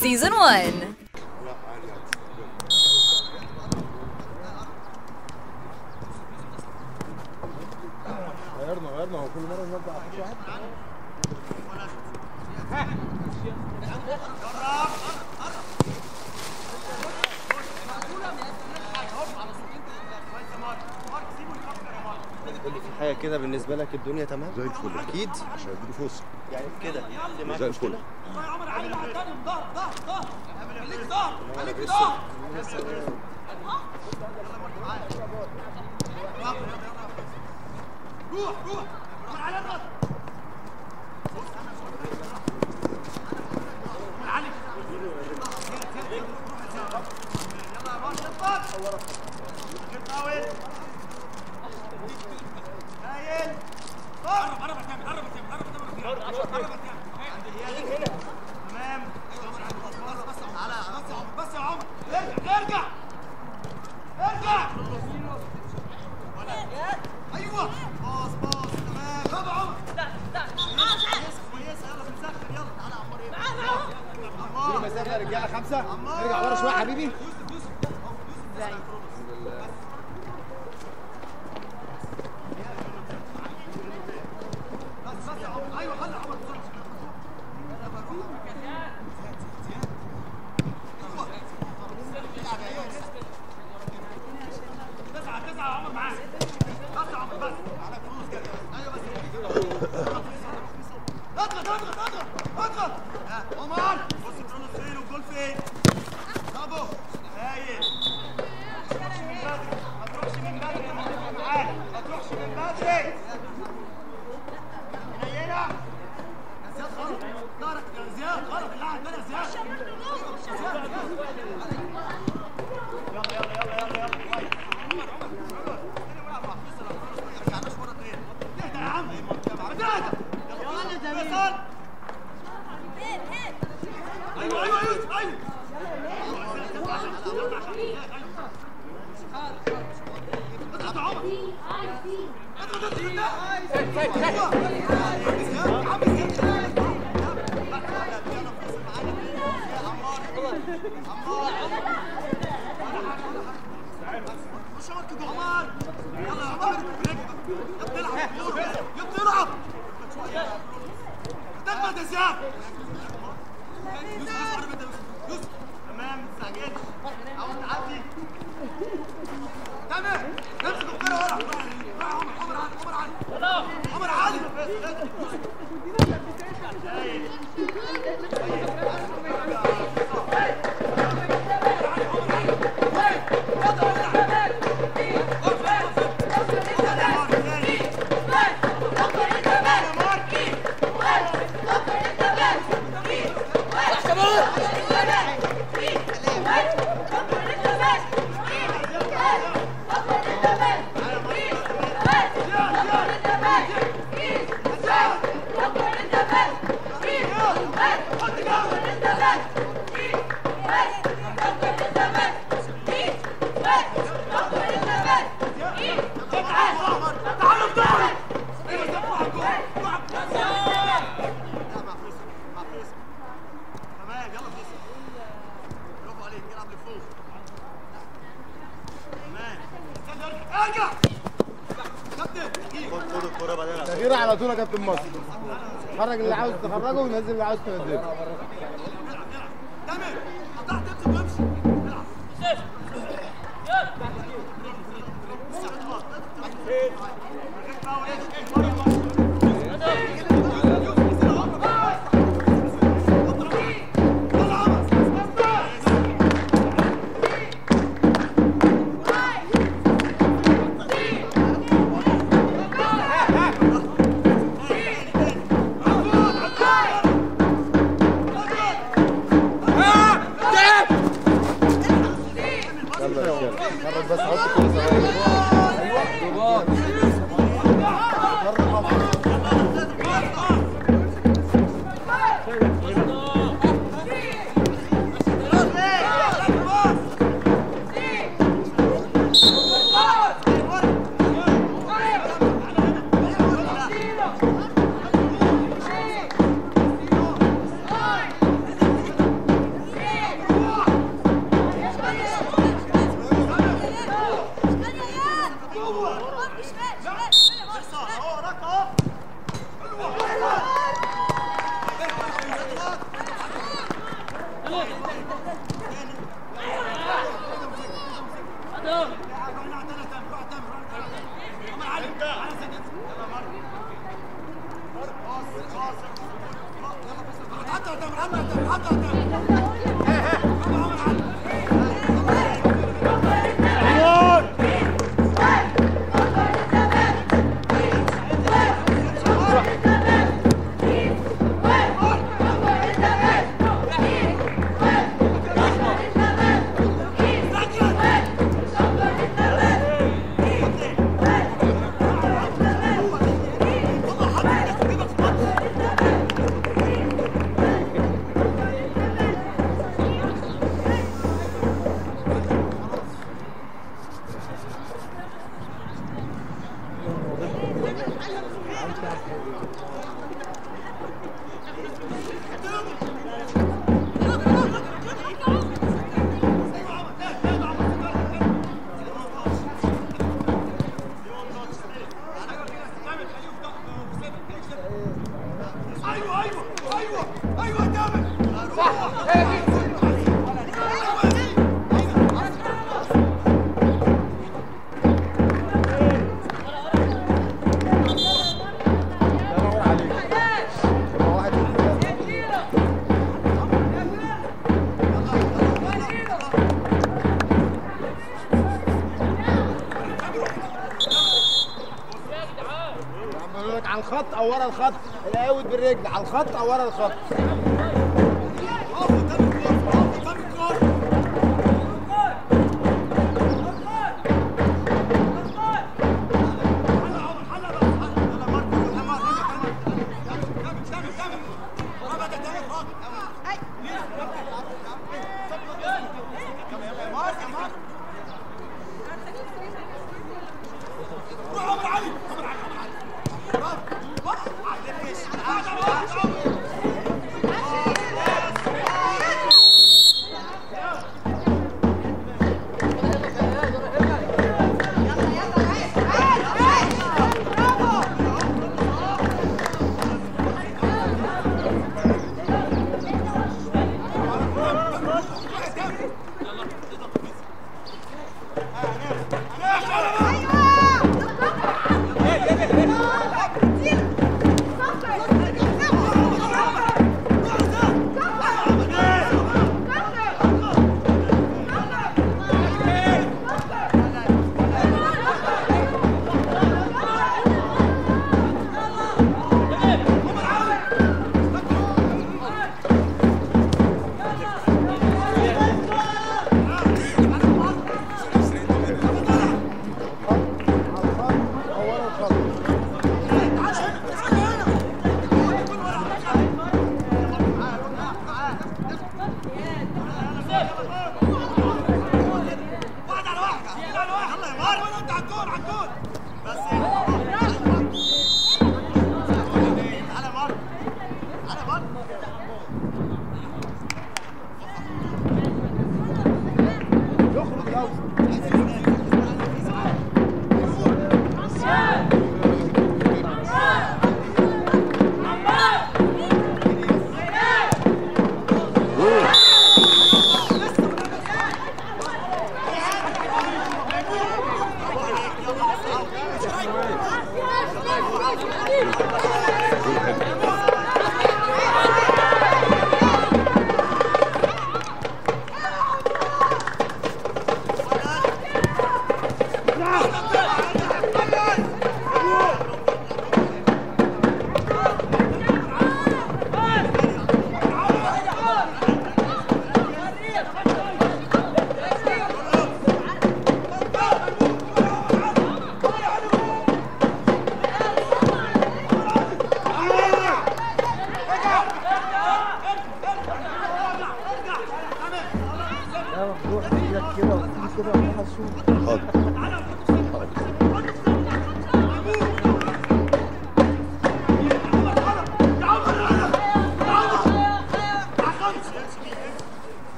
Season 1. غيرنا غيرنا هو كل مره نرجع على واحد قول لي في حاجه كده بالنسبه لك الدنيا تمام زي الفل اكيد عشان اديله فرصه يعني كده اللي معاك زي الفل مشكله مسافه يا رجاله خمسه ارجع ورا شويه يا حبيبي خد خد الكوره بعدين على تغيير على طول يا كابتن مصر خرج اللي عاوز تخرجه ونزل اللي عاوز تنزله Hey! ايوه ايوه ايوه ايوه جامد الله ينور عليك يبقى واحد عمالوا لك على الخط او ورا الخط الاوت بالرجل على الخط او ورا الخط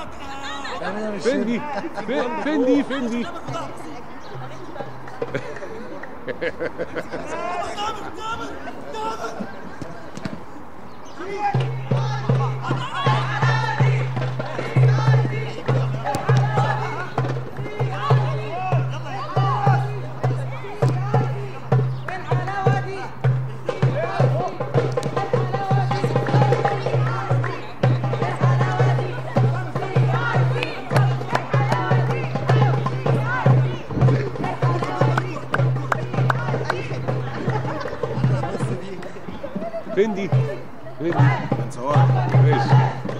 فين دي فين فين دي فين دي فين دي فين دي هنصورها ماشي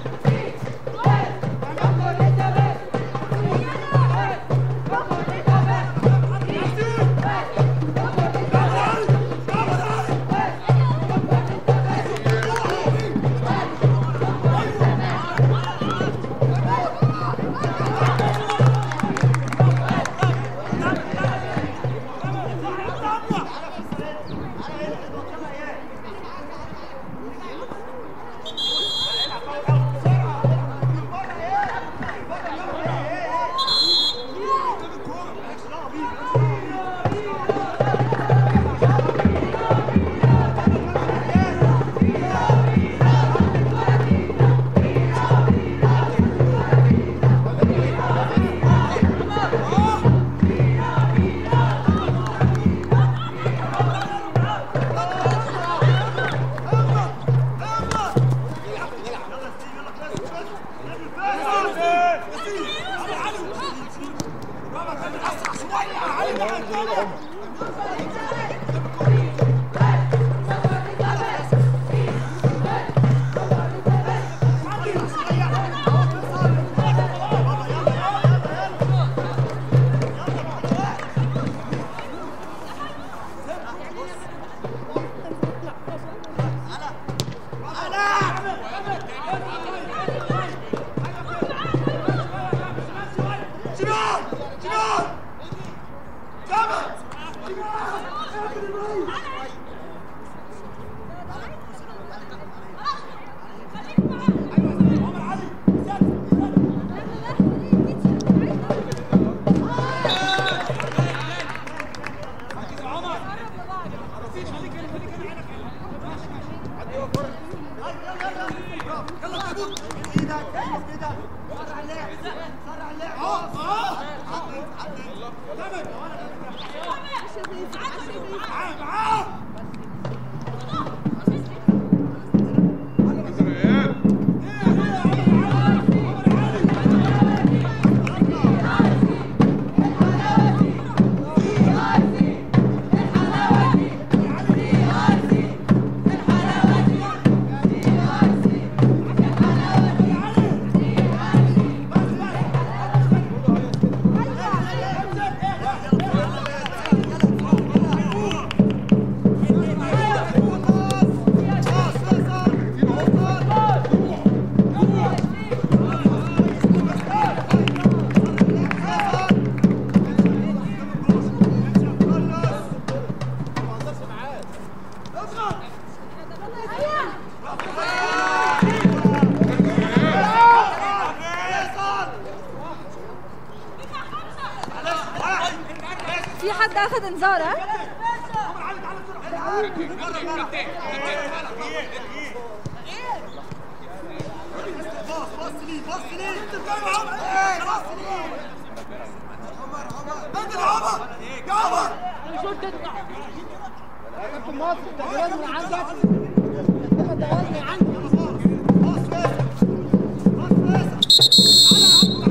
شمال شمال جامد في حد اخذ انذار ها؟ باص لي باص لي انت بتلعب ايه خلاص انت عمر يا عمر كابتن مصر التغييرات من عندك التغييرات من عندك باص فاسد باص فاسد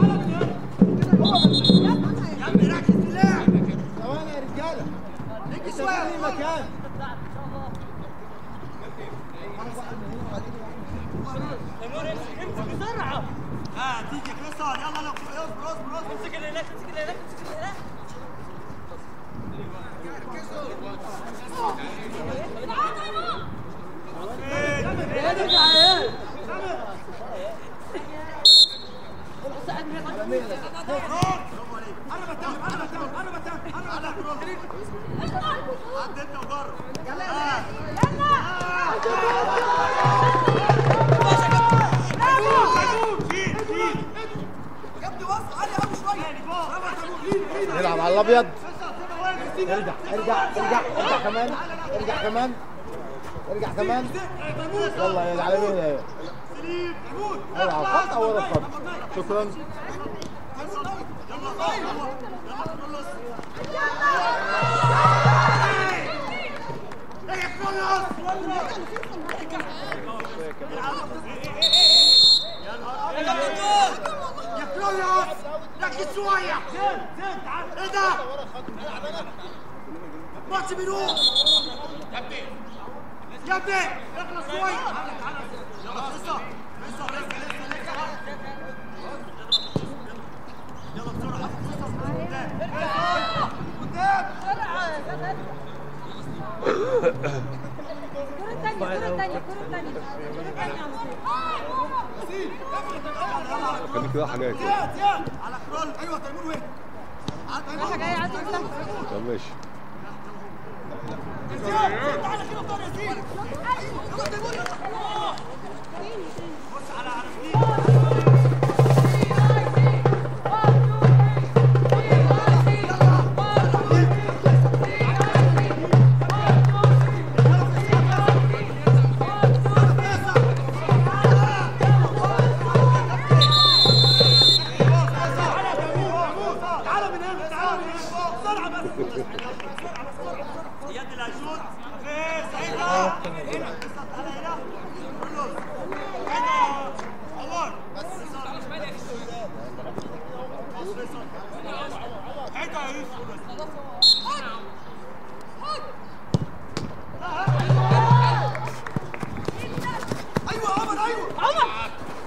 يا عم ركز في اللعب ثواني يا رجاله ركز انت شويه في مكان ها تيجي فيصل يلا لو اصبر اصبر اصبر امسك الالات امسك الالات امسك الالات انا بتاع انا بتاع انا بتاع انا بتاع عديتنا وجرب يلا يلا نلعب على الابيض ارجع ارجع ارجع ارجع كمان ارجع كمان ارجع كمان يلا يا على مين يا يلا على الخط او ورا الخط شكرا يا كلويوس ركز شوية زين زين تعال ايه ده؟ ماتش بيروح يا ابني يا ابني اخلص شوية يلا لسه لسه لسه لسه لسه يلا بسرعة قدام الكرة الثانية الكرة الثانية الكرة الثانية الكرة الثانية يا مصطفى. خلي كده حاجات كده زياد زياد على كرول ايوه تيمور وين؟ رايحة جاية عايزة أفتح. طب ماشي زياد تعالى كده طار يا زياد يلا تيمور يلا بص على على سنين تعالوا من هنا تعالوا من هنا بسرعة بس بسرعة بسرعة يد اللي هيشوط خفيف هنا هنا تعالى هنا كله هنا عمر بس هنا يا يوسف ايوه عمر ايوه عمر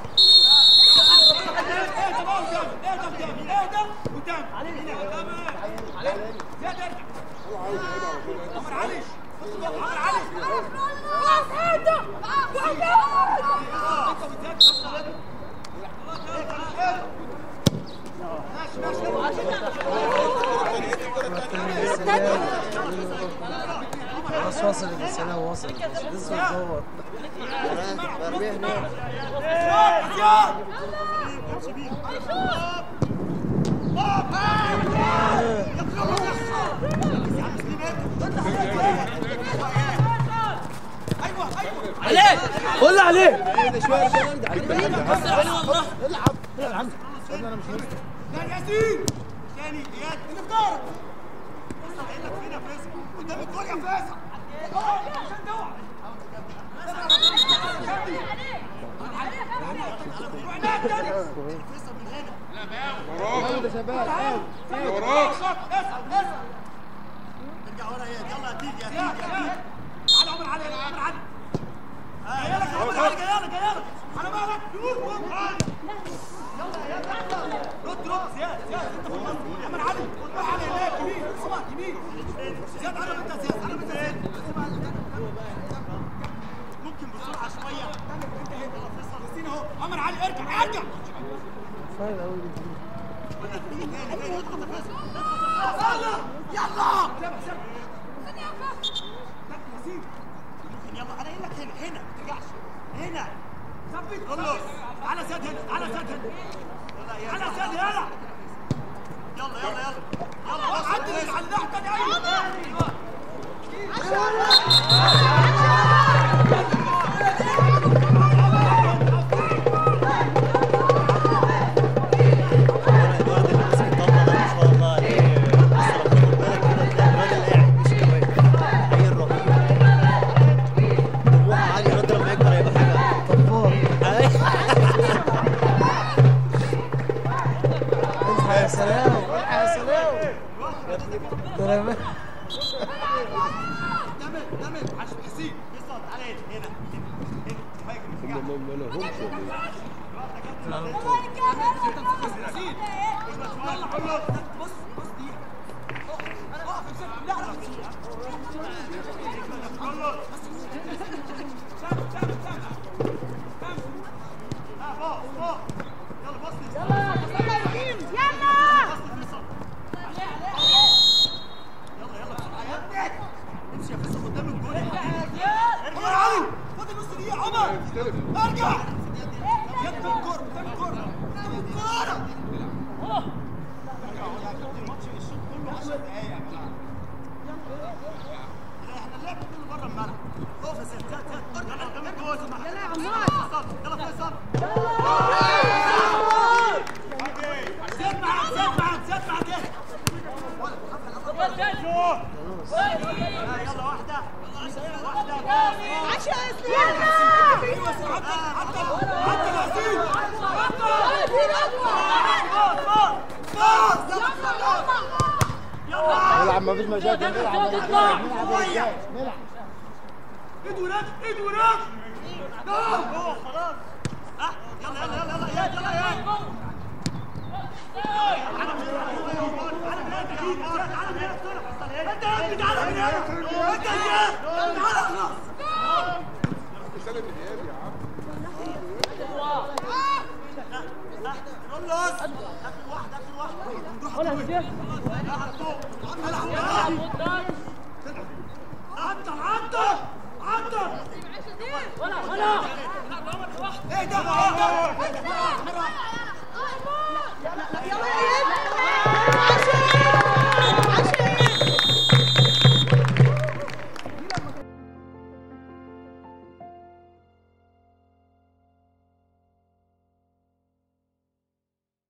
اهدى بقى قدام اهدى قدام اهدى قدام هنا قدام علي زياد ارجع عمر علي عمر علي انت وزياد شوط. ماشي ماشي خلاص واصل الرسالة واصل لسه بتصور برميه هناك قول عليه اهدى شويه ارجع ارجع ارجع العب العب يا عم انا مش نفسي ثاني ياسين ثاني اياد اللي في دارك بص قايل لك فين يا فيصل قدام الجول يا فيصل عشان توعى فيصل من هنا اهدى شباب اهدى اسال اسال ارجع ورا اياد يلا يا تيجي يا تيجي يا تيجي على عمر علي يا عمر علي جاي لك يا عمر علي جاي لك جاي لك على بالك يلا يا اياد رد رد زياد زياد انت في النص عمر علي روح علي هناك يمين اسمع يمين زياد قرب انت زياد قرب انت زياد ممكن بسرعه شويه انت هنا يلا فيصل ياسين اهو عمر علي ارجع ارجع فاهم قوي تاني تاني اضغط يا فيصل يلا يلا ممكن يلا انا قايل لك هنا هنا ما ترجعش هنا ثبت خلص على زياد هنا على زياد هنا على زياد هنا يلا يلا يلا يلا عدل على الناحيه الثانيه ايوه الواد اللي ماسك الطاوله ده ما شاء الله عليه بس لو تاخد بالك كده تلاقي الراجل قاعد مش كمان عيل رهيب طموحه عالي الواد ده لما يكبر هيبقى حاجه طباخ أيوة. يا سلام يا سلام ده انا ما- دمج دمج عشان حسين فيصل تعالى هنا هنا هنا هنا هاجم هم ما لهمش ولا ايه؟ يلا خلص بص بص دي اقف امسك لا لا خلص سامع سامع سامع ها فوق فوق يلا بص يلا بص فيصل يلا يلا بسرعه يا ابني امشي يا فيصل قدام الجول يا حبيبي عمر علي فاضل نص دقيقه عمر ارجع يد الكور قدام الكور مفيش مشاكل نلعب نلعب نلعب يا رجال نلعب ايد وراد ايد وراد جوه خلاص اه يلا يلا يلا يلا يلا يلا يلا تعالى من هنا تعالى من هنا تعالى من هنا انت يا ابني تعالى من هنا انت يا تعالى اخلص خلص اخر واحد اخر واحد ولا هديك العب فوق العب العب